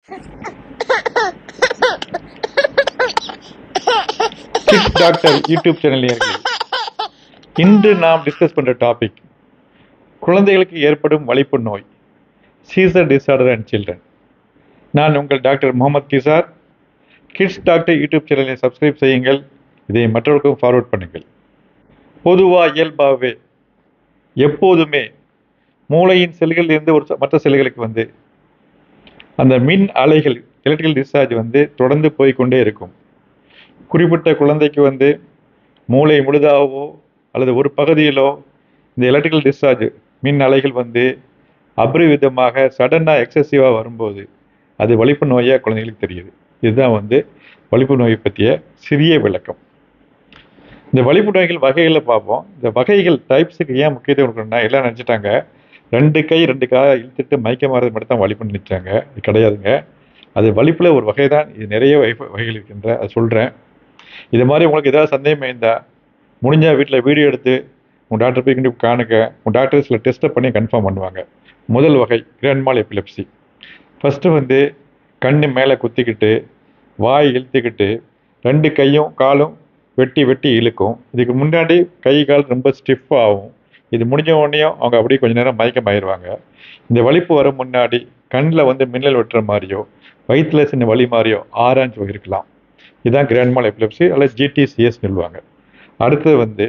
kids doctor YouTube channel நேயர்களே இன்று நாம் டிஸ்கஸ் பண்ற டாபிக் குழந்தைகளுக்கு ஏற்படும் வலிப்பு நோய் சீசர் டிசார்டர் அண்ட் சில்ட்ரன் நான் உங்கள் doctor Mohammed Khizar kids doctor YouTube சேனலை சப்ஸ்கிரைப் செய்யுங்கள் இதை மற்றவர்களுக்கும் ஃபார்வர்ட் பண்ணுங்கள் பொதுவாக இயல்பாகவே எப்போதுமே மூளையின் செல்களில் இருந்து ஒரு ச- மற்ற செல்களுக்கு வந்து அந்த மின் அலைகள் எலக்ட்ரிக்கல் டிஸ்சார்ஜ் வந்து தொடர்ந்து போய்க்கொண்டே இருக்கும் குறிப்பிட்ட குழந்தைக்கு வந்து மூளை முழுதாகவோ அல்லது ஒரு பகுதியிலோ இந்த எலக்ட்ரிக்கல் டிஸ்சார்ஜ் மின் அலைகள் வந்து அபரிவிதமாக சடனாக எக்ஸசிவாக வரும்போது அது வலிப்பு நோயாக குழந்தைகளுக்கு தெரியுது இதுதான் வந்து வலிப்பு நோயை பற்றிய சிறிய விளக்கம் இந்த வலிப்பு நோய்கள் வகைகளை பார்ப்போம் இந்த வகைகள் டைப்ஸுக்கு ஏன் முக்கியத்துவம் கொடுக்கணும்னா எல்லாம் நினச்சிட்டாங்க ரெண்டு கை ரெண்டு காலை இழுத்துட்டு மயக்க மாறது மட்டும் தான் வலிப்புன்னு நினைச்சாங்க இது கிடையாதுங்க அது வலிப்பில் ஒரு வகை தான் இது நிறைய வகை வகைகள் இருக்கின்ற அதை சொல்கிறேன் இது மாதிரி உங்களுக்கு ஏதாவது சந்தேகம் இருந்தால் முடிஞ்சால் வீட்டில் வீடியோ எடுத்து உங்கள் டாக்டர் போய் கொண்டு காணுங்க உங்கள் டாக்டர் சில டெஸ்ட்டை பண்ணி கன்ஃபார்ம் பண்ணுவாங்க முதல் வகை கிராண்ட்மால் எபிலெப்சி ஃபஸ்ட்டு வந்து கண்ணு மேலே குத்திக்கிட்டு வாய் இழுத்துக்கிட்டு ரெண்டு கையும் காலும் வெட்டி வெட்டி இழுக்கும் இதுக்கு முன்னாடி கை கால் ரொம்ப ஸ்டிஃப் ஆகும் இது முடிஞ்ச உடனேயும் அவங்க அப்படியே கொஞ்ச நேரம் மயக்கமாயிருவாங்க இந்த வலிப்பு வர முன்னாடி கண்ணில் வந்து மின்னல் வெட்டுற மாதிரியோ வயிற்றுல சின்ன வலி மாதிரியோ ஆரஞ்சு இருக்கலாம் இதுதான் கிராண்ட்மால் எபிலெப்சி அல்லது ஜிடிசிஎஸ் சொல்லுவாங்க அடுத்தது வந்து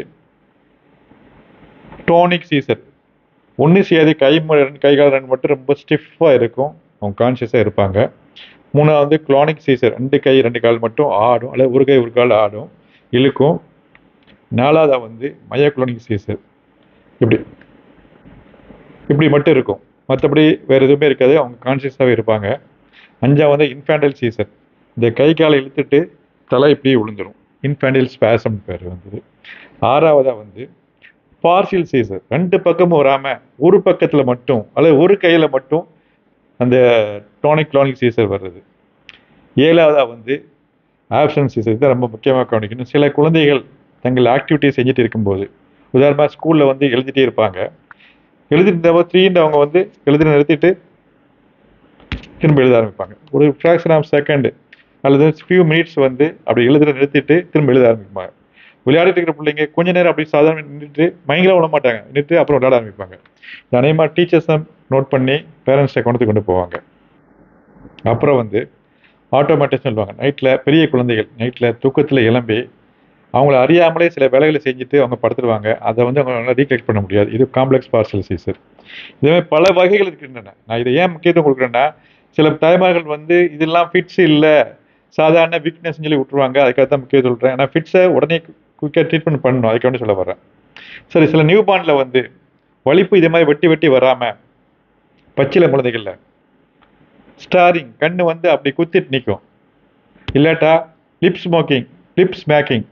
டோனிக் சீசர் ஒன்று செய்யாது கை ம- ரெண்டு கை கால் ரெண்டு மட்டும் ரொம்ப ஸ்டிஃபாக இருக்கும் அவங்க கான்ஷியஸாக இருப்பாங்க மூணாவது குளானிக் சீசர் ரெண்டு கை ரெண்டு கால் மட்டும் ஆடும் அல்லது ஒரு கை ஒரு கால் ஆடும் இழுக்கும் நாலாவதா வந்து மயோக்ளோனிக் சீசர் இப்படி இப்படி மட்டும் இருக்கும் மற்றபடி வேறு எதுவுமே இருக்காது அவங்க கான்ஷியஸாகவே இருப்பாங்க அஞ்சாவது இன்ஃபேண்டல் சீசர் இந்த கை காலை இழுத்துட்டு தலை இப்படி விழுந்துரும் இன்ஃபேண்டல் ஸ்பேசம் பேர் வந்தது ஆறாவதா வந்து பார்சியல் சீசர் ரெண்டு பக்கமும் வராமல் ஒரு பக்கத்தில் மட்டும் அல்லது ஒரு கையில் மட்டும் அந்த டோனிக் க்ளானிக் சீசர் வர்றது ஏழாவதா வந்து ஆப்சன்ஸ் சீசர் இது ரொம்ப முக்கியமாக கவனிக்கணும் சில குழந்தைகள் தங்கள் ஆக்டிவிட்டி செஞ்சுட்டு இருக்கும்போது உதாரணமாக ஸ்கூலில் வந்து எழுதிட்டே இருப்பாங்க எழுதிட்டு த்ரீன்னு அவங்க வந்து எழுதி நிறுத்திட்டு திரும்ப எழுத ஆரம்பிப்பாங்க ஒரு ஃப்ராக்ஷன் ஆஃப் செகண்ட் அல்லது ஃபியூ மினிட்ஸ் வந்து அப்படி எழுதுற நிறுத்திட்டு திரும்ப எழுத ஆரம்பிப்பாங்க விளையாடிட்டு இருக்கிற பிள்ளைங்க கொஞ்ச நேரம் அப்படி சாதாரண நின்றுட்டு மைண்டில் விட மாட்டாங்க நின்றுட்டு அப்புறம் விளையாட ஆரம்பிப்பாங்க இது அநேகமாக டீச்சர்ஸ் தான் நோட் பண்ணி பேரண்ட்ஸை கொண்டு கொண்டு போவாங்க அப்புறம் வந்து ஆட்டோமேட்டிக் சொல்லுவாங்க நைட்டில் பெரிய குழந்தைகள் நைட்டில் தூக்கத்தில் எழும்பி அவங்கள அறியாமலே சில வேலைகளை செஞ்சுட்டு அவங்க படுத்துடுவாங்க அதை வந்து அவங்களால ரீகலெக்ட் பண்ண முடியாது இது காம்ப்ளெக்ஸ் பார்சல் சீசர் இதுமாதிரி பல வகைகள் இருக்கின்றன நான் இதை ஏன் முக்கியத்துவம் கொடுக்குறேன்னா சில தாய்மார்கள் வந்து இதெல்லாம் ஃபிட்ஸ் இல்லை சாதாரண வீக்னஸ் சொல்லி விட்டுருவாங்க அதுக்காக தான் முக்கியத்துவம் சொல்கிறேன் ஏன்னா ஃபிட்ஸை உடனே குயிக்காக ட்ரீட்மெண்ட் பண்ணணும் அதுக்கு வேண்டி சொல்ல வரேன் சரி சில நியூ பார்னில் வந்து வலிப்பு இதே மாதிரி வெட்டி வெட்டி வராமல் பச்சில குழந்தைகளில் ஸ்டாரிங் கண்ணு வந்து அப்படி குத்திட்டு நிற்கும் இல்லாட்டா லிப் ஸ்மோக்கிங் லிப் ஸ்மேக்கிங்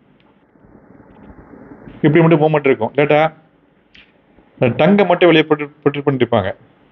இப்படி மட்டும் மூமெண்ட் இருக்கும் இல்லாட்டா டங்கை மட்டும் வெளியே போட்டு போட்டு பண்ணிருப்பாங்க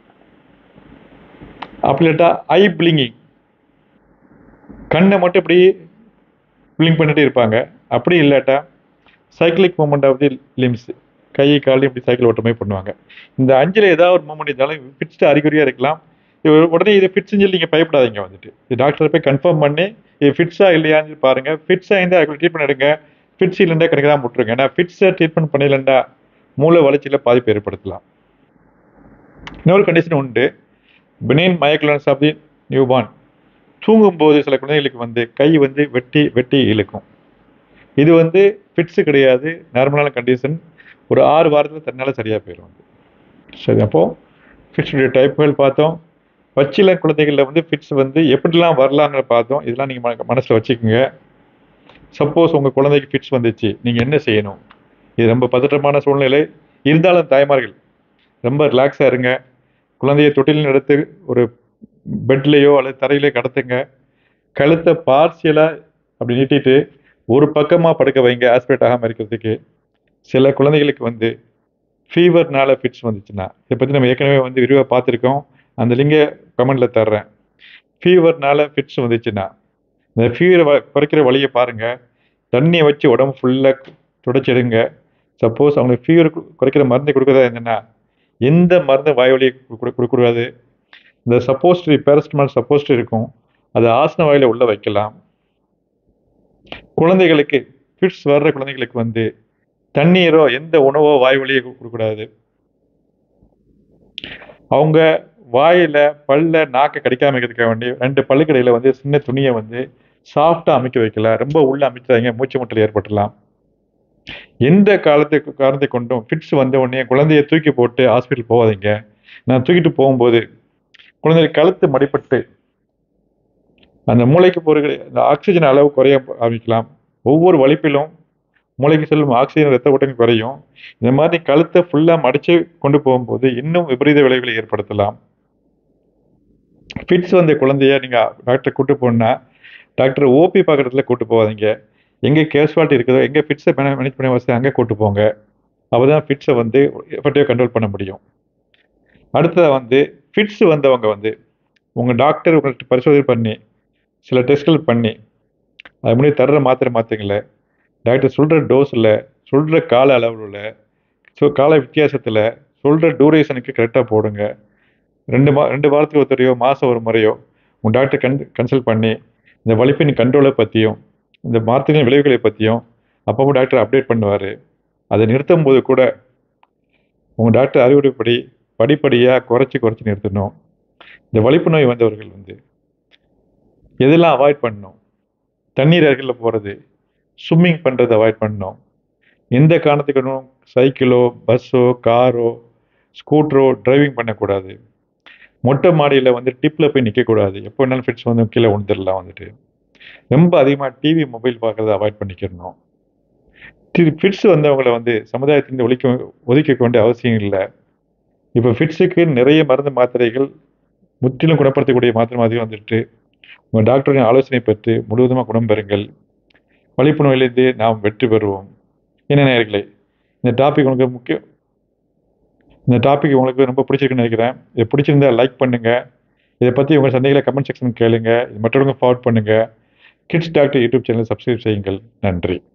அப்படி இல்லாட்டா ஐ பிளிங்கிங் கண்ணை மட்டும் இப்படி பிளிங் பண்ணிட்டே இருப்பாங்க அப்படி இல்லாட்டா cyclic movement of the limbs கை கால் இப்படி சைக்கிள் ஓட்ட மாதிரி பண்ணுவாங்க இந்த அஞ்சில் ஏதாவது ஒரு மூமெண்ட் இருந்தாலும் ஃபிட்ஸ்ட்டு அறிகுறியாக இருக்கலாம் இது உடனே இது ஃபிட்ஸ்னு சொல்லி நீங்கள் பயப்படாதீங்க வந்துட்டு இது டாக்டர் போய் கன்ஃபார்ம் பண்ணி இது ஃபிட்ஸா இல்லையான்னு பாருங்க ஃபிட்ஸாக இருந்தால் அதுக்கு ட்ரீட்மெண்ட் எடுங்க ஃபிட்ஸ் இல்லைண்டா கணக்கு தான் விட்டுருங்க ஏன்னா ஃபிட்ஸை ட்ரீட்மெண்ட் பண்ணலண்டா மூளை வளர்ச்சியில் பாதிப்பு ஏற்படுத்தலாம் இன்னொரு கண்டிஷன் உண்டு பினைன் மயக்குலன்ஸ் ஆஃப் தி நியூபார்ன் தூங்கும்போது சில குழந்தைகளுக்கு வந்து கை வந்து வெட்டி வெட்டி இழுக்கும் இது வந்து ஃபிட்ஸு கிடையாது நார்மலான கண்டிஷன் ஒரு ஆறு வாரத்தில் தன்னால் சரியாக போயிடும் வந்து சரி அப்போது ஃபிட்ஸுடைய டைப்புகள் பார்த்தோம் பச்சில குழந்தைகளில் வந்து ஃபிட்ஸ் வந்து எப்படிலாம் வரலாங்கிற பார்த்தோம் இதெல்லாம் நீங்கள் மனசில் வச்சுக்கோங்க சப்போஸ் உங்கள் குழந்தைக்கு ஃபிட்ஸ் வந்துச்சு நீங்கள் என்ன செய்யணும் இது ரொம்ப பதற்றமான சூழ்நிலை இருந்தாலும் தாய்மார்கள் ரொம்ப ரிலாக்ஸாக இருங்க குழந்தைய தொட்டிலில் எடுத்து ஒரு பெட்லேயோ அல்லது தரையிலையோ கடத்துங்க கழுத்தை பார்சியலாக அப்படி நீட்டிட்டு ஒரு பக்கமாக படுக்க வைங்க ஆஸ்பிரேட் ஆகாமல் இருக்கிறதுக்கு சில குழந்தைகளுக்கு வந்து ஃபீவர்னால ஃபிட்ஸ் வந்துச்சுன்னா இதை பற்றி நம்ம ஏற்கனவே வந்து விரிவாக பார்த்துருக்கோம் அந்த லிங்க கமெண்டில் தர்றேன் ஃபீவர்னால ஃபிட்ஸ் வந்துச்சுன்னா இந்த ஃபீவர் குறைக்கிற வழியை பாருங்கள் தண்ணியை வச்சு உடம்பு ஃபுல்லாக துடைச்சிடுங்க சப்போஸ் அவங்களுக்கு ஃபீவர் குறைக்கிற மருந்து கொடுக்குறதா இருந்ததுன்னா எந்த மருந்து வாய் வழியை கொடுக்கக்கூடாது இந்த சப்போஸ்ட்ரி பேரஸ்டமால் சப்போஸ்ட்ரி இருக்கும் அதை ஆசன வாயில உள்ள வைக்கலாம் குழந்தைகளுக்கு ஃபிட்ஸ் வர்ற குழந்தைகளுக்கு வந்து தண்ணீரோ எந்த உணவோ வாய் வழியே கொடுக்கக்கூடாது அவங்க வாயில பல்ல நாக்கை கடிக்காம இருக்கிறதுக்காக வேண்டி ரெண்டு பல்லுக்கடையில வந்து சின்ன துணியை வந்து சாஃப்டா அமைக்க வைக்கலாம் ரொம்ப உள்ள அமைச்சாங்க மூச்சு முட்டல் ஏற்பட்டுலாம் எந்த காலத்துக்கு காரணத்தை கொண்டும் ஃபிட்ஸ் வந்த உடனே குழந்தைய தூக்கி போட்டு ஹாஸ்பிட்டல் போகாதீங்க நான் தூக்கிட்டு போகும்போது குழந்தைய கழுத்து மடிப்பட்டு அந்த மூளைக்கு போகிற அந்த ஆக்சிஜன் அளவு குறைய ஆரம்பிக்கலாம் ஒவ்வொரு வலிப்பிலும் மூளைக்கு செல்லும் ஆக்சிஜன் ரத்த ஓட்டங்கள் குறையும் இந்த மாதிரி கழுத்தை ஃபுல்லாக மடிச்சு கொண்டு போகும்போது இன்னும் விபரீத விளைவுகளை ஏற்படுத்தலாம் ஃபிட்ஸ் வந்த குழந்தைய நீங்கள் டாக்டர் கூட்டு போனா டாக்டர் ஓபி பார்க்குறதுல கூட்டு போகாதீங்க எங்கே கேஸ்வாலிட்டி இருக்குதோ எங்கே ஃபிட்ஸை மேனேஜ் பண்ண வசதி அங்கே கூட்டு போங்க அப்போ தான் ஃபிட்ஸை வந்து எஃபெக்டிவாக கண்ட்ரோல் பண்ண முடியும் அடுத்ததாக வந்து ஃபிட்ஸ் வந்தவங்க வந்து உங்கள் டாக்டர் உங்கள்கிட்ட பரிசோதனை பண்ணி சில டெஸ்ட்கள் பண்ணி அது முன்னாடி தர்ற மாத்திரை மாத்திரைங்கள டாக்டர் சொல்கிற டோஸில் சொல்கிற கால அளவில் ஸோ கால வித்தியாசத்தில் சொல்கிற டூரேஷனுக்கு கரெக்டாக போடுங்க ரெண்டு மா ரெண்டு வாரத்துக்கு ஒரு தடையோ மாதம் ஒரு முறையோ உங்கள் டாக்டர் கன் கன்சல்ட் பண்ணி இந்த வலிப்பின் கண்ட்ரோலை பற்றியும் இந்த மாத்திரையின் விளைவுகளை பற்றியும் அப்பப்போ டாக்டர் அப்டேட் பண்ணுவார் அதை நிறுத்தும் போது கூட உங்கள் டாக்டர் அறிவுரைப்படி படிப்படியாக குறைச்சி குறைச்சி நிறுத்தணும் இந்த வலிப்பு நோய் வந்தவர்கள் வந்து எதெல்லாம் அவாய்ட் பண்ணணும் தண்ணீர் அருகில் போகிறது ஸ்விம்மிங் பண்ணுறதை அவாய்ட் பண்ணணும் எந்த காரணத்துக்கும் சைக்கிளோ பஸ்ஸோ காரோ ஸ்கூட்டரோ டிரைவிங் பண்ணக்கூடாது மொட்டை மாடியில் வந்து டிப்பில் போய் நிற்கக்கூடாது எப்போ வேணாலும் ஃபிட்ஸ் வந்து கீழே விழுந்துடலாம் வந்துட்டு ரொம்ப அதிகமாக டிவி மொபைல் பார்க்குறத அவாய்ட் பண்ணிக்கிறணும் ஃபிட்ஸ் வந்தவங்கள வந்து சமுதாயத்திலிருந்து ஒழிக்க ஒதுக்க வேண்டிய அவசியம் இல்லை இப்போ ஃபிட்ஸுக்கு நிறைய மருந்து மாத்திரைகள் முற்றிலும் குணப்படுத்தக்கூடிய மாத்திரை மாதிரி வந்துட்டு உங்கள் டாக்டரின் ஆலோசனை பெற்று முழுவதுமாக குணம் பெறுங்கள் வலிப்பு நோயிலிருந்து நாம் வெற்றி பெறுவோம் என்ன நேர்களே இந்த டாபிக் உங்களுக்கு முக்கியம் இந்த டாபிக் உங்களுக்கு ரொம்ப பிடிச்சிருக்குன்னு நினைக்கிறேன் இதை பிடிச்சிருந்தா லைக் பண்ணுங்கள் இதை பற்றி உங்கள் சந்தேகங்களை கமெண்ட் செக்ஷன் கேளுங்க இது மற்றவங்க ஃபார்வர்ட் பண்ணுங்கள் kids doctor YouTube channel subscribe செய்யுங்கள் நன்றி